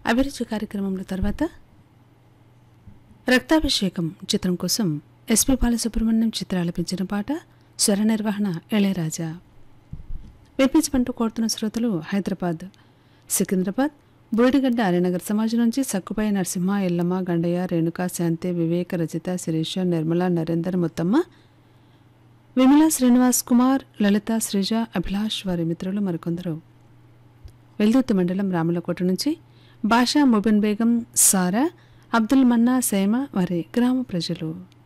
అభిరుచి కార్యక్రమంలో తర్వాత రక్తాభిషేకం చిత్రం కోసం ఎస్పి బాలసుబ్రహ్మణ్యం చిత్రాలపించిన పాట స్వర నిర్వహణ ఇళయరాజా వినిపించమంటూ కోరుతున్న శ్రోతలు హైదరాబాద్ సికింద్రాబాద్ బోడిగడ్డ ఆర్యనగర్ సమాజం నుంచి సక్కుపై నరసింహ ఎల్లమ్మ గండయ్య రేణుక శాంతి వివేక రజిత శిరీష నిర్మల నరేందర్ ముత్తమ్మ విమల శ్రీనివాస్ కుమార్ లలిత శ్రీజ అభిలాష్ వారి మిత్రులు మరికొందరు వెల్దుర్తి మండలం రాములకోట నుంచి బాషా ముబిన్ బేగం సారా అబ్దుల్ మన్నా సేమ వారి గ్రామ ప్రజలు